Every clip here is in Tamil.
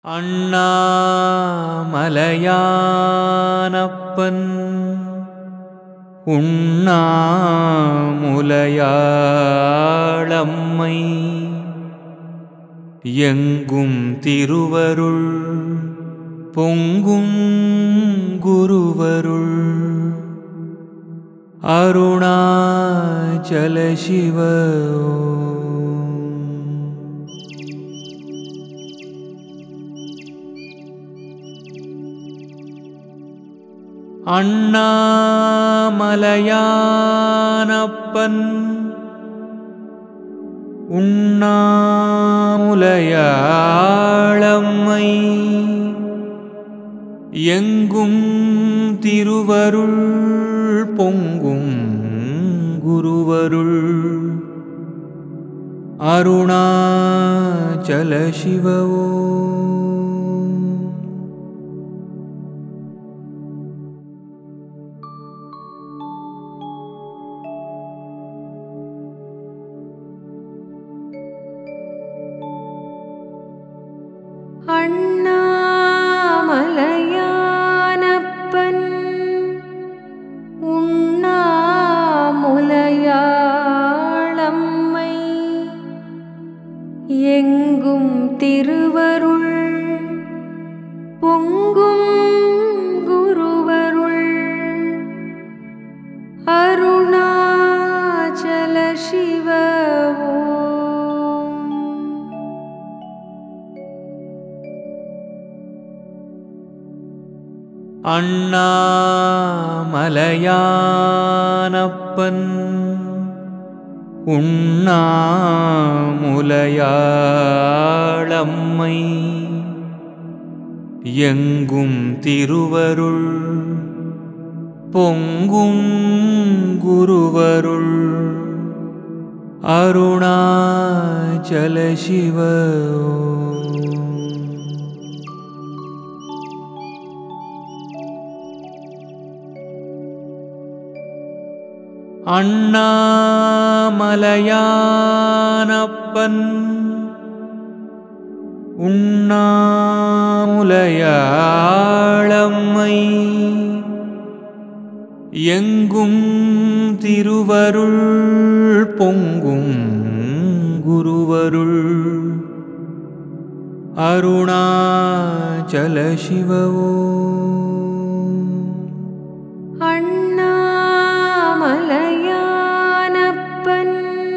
அண்ணாமலையானப்பன் உண்ணாமுலையாளம்மை எங்கும் திருவருள் பொங்கும் குருவருள் அருணாச்சல சிவ அண்ணாமலையானப்பன் உண்ணாமுலையாளம்மை எங்கும் திருவருள் பொங்கும் குருவருள் அருணாச்சல சிவவோ அண்ணாமலையானப்பன் உண்ணாமுலையாளம்மை எங்கும் திருவருள் பொங்கும் குருவருள் அருணாச்சல சிவவோ அண்ணாமலையானப்பன் உண்ணாமுலையாளம்மை எங்கும் திருவருள் பொங்கும் குருவருள் அருணாச்சல சிவ அண்ணாமலையானப்பன் உண்ணாமுலையாளம்மை எங்கும் திருவருள் பொங்கும் குருவருள் அருணாச்சல சிவவோ அண்ணாமலையானப்பன்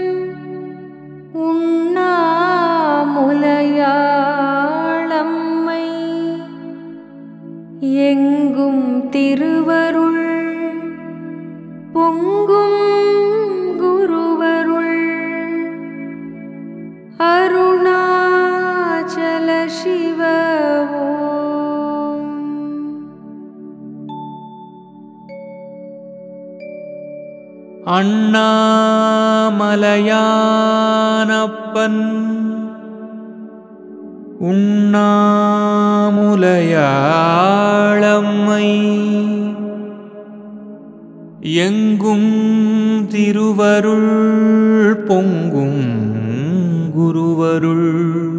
உண்ணாமுலையாளம்மை எங்கும் திருவருள் பொங்கும் குருவருள் அருணாச்சல சிவவோ அண்ணாமலையானப்பன் உண்ணாமுலையாளம்மை எங்கும் திருவருள் பொங்கும் குருவருள்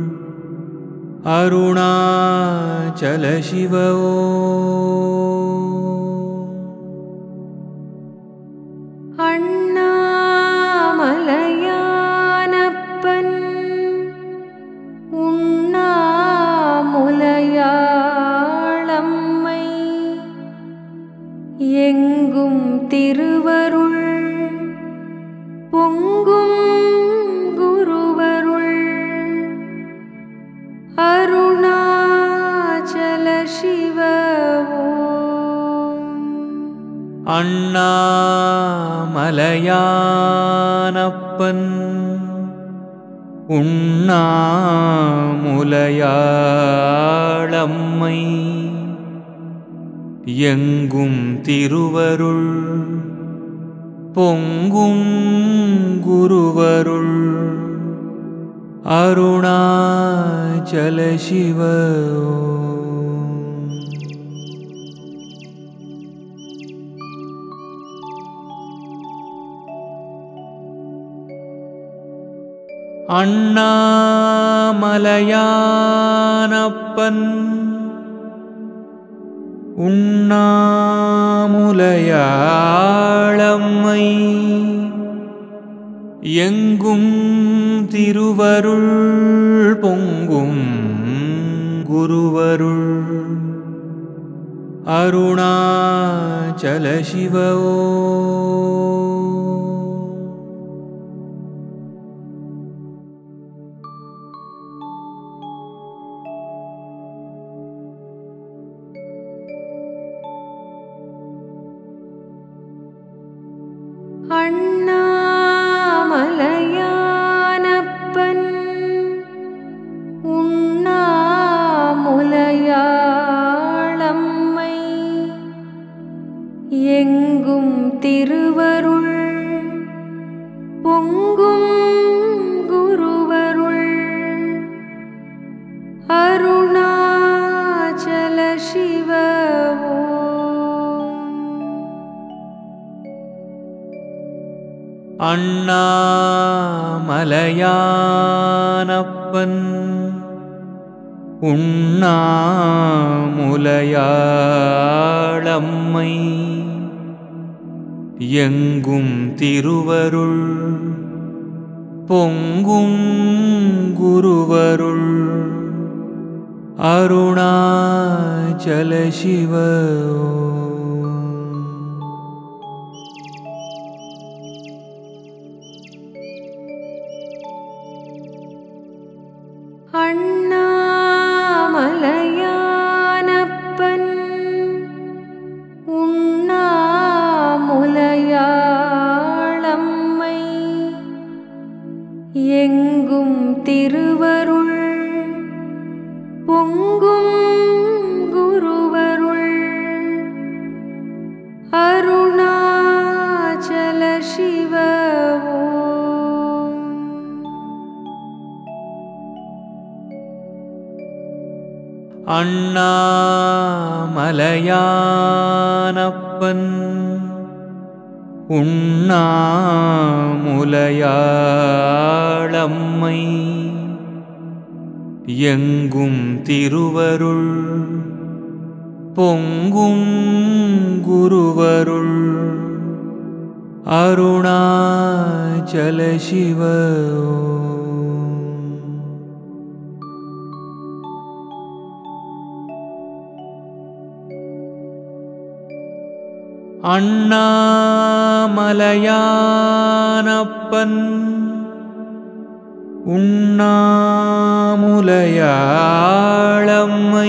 அருணாச்சல சிவவோ அண்ணாமலையானப்பன் உண்ணாமுலையாளம்மை எங்கும் திருவருள் பொங்கும் குருவருள் அருணாச்சல சிவவோ அண்ணாமலையானப்பன் உண்ணாமுலையாளம்மை எங்கும் திருவருள் பொங்கும் குருவருள் அருணாச்சல சிவ அண்ணாமலையானப்பன் உண்ணாமுலையாளம்மை எங்கும் திருவருள் பொங்கும் குருவருள் அருணாச்சல சிவோ அண்ணாமலையானப்பன் உண்ணாமுலையாளம்மை எங்கும் திருவருள் பொங்கும் குருவருள் அருணாச்சல சிவோ அண்ணாமலையானப்பன் உண்ணாமுலையாளம்மை எங்கும் திருவருள் பொங்கும் குருவருள் அருணாச்சல சிவோ அண்ணாமலையானப்பன் உண்ணாமுலையாளம்மை எங்கும் திருவருள் பொங்கும் குருவருள் அருணாச்சல சிவோ அண்ணாமலையானப்பன் உண்ணாமுலையாளம்மை எங்கும் திருவருள் பொங்கும் குருவருள் அருணாச்சல சிவோ அண்ணாமலையானப்பன் உண்ணாமுலையாளம்மை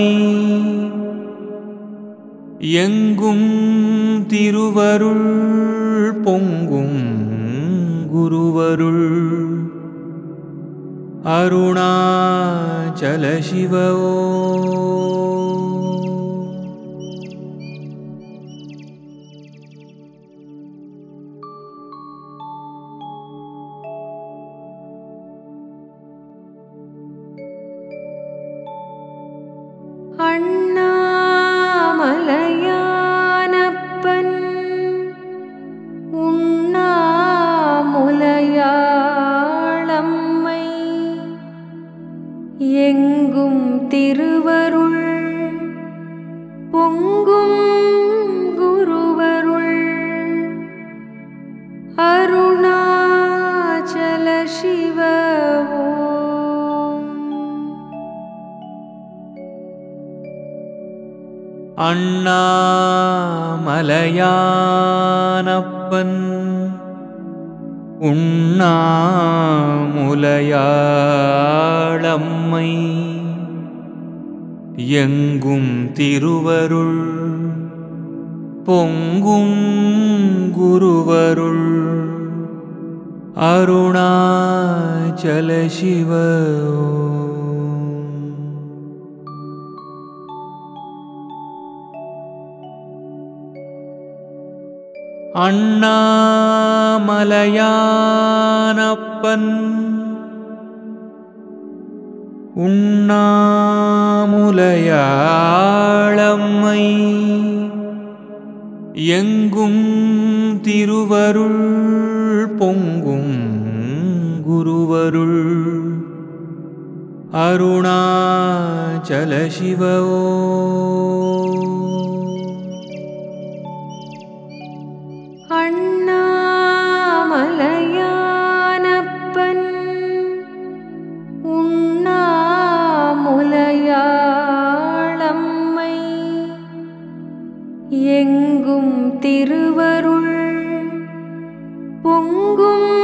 எங்கும் திருவருள் பொங்கும் குருவருள் அருணாச்சல சிவோ அண்ணாமலையானப்பன் உண்ணாமுலையாளம்மை எங்கும் திருவருள் பொங்கும் குருவருள் அருணாச்சல சிவோ அண்ணாமலையானப்பன் உண்ணாமுலையாளம்மை எங்கும் திருவருள் பொங்கும் குருவருள் அருணாச்சல சிவோ அண்ணாமலையானப்பன் உண்ணாமுலையாளம்மை எங்கும் திருவருள் பொங்கும் குருவருள் திருவருள் அருணாச்சல சிவோ அண்ணாமலையானப்பன் உண்ணாமுலையாளம்மை எங்கும் திருவருள் பொங்கும்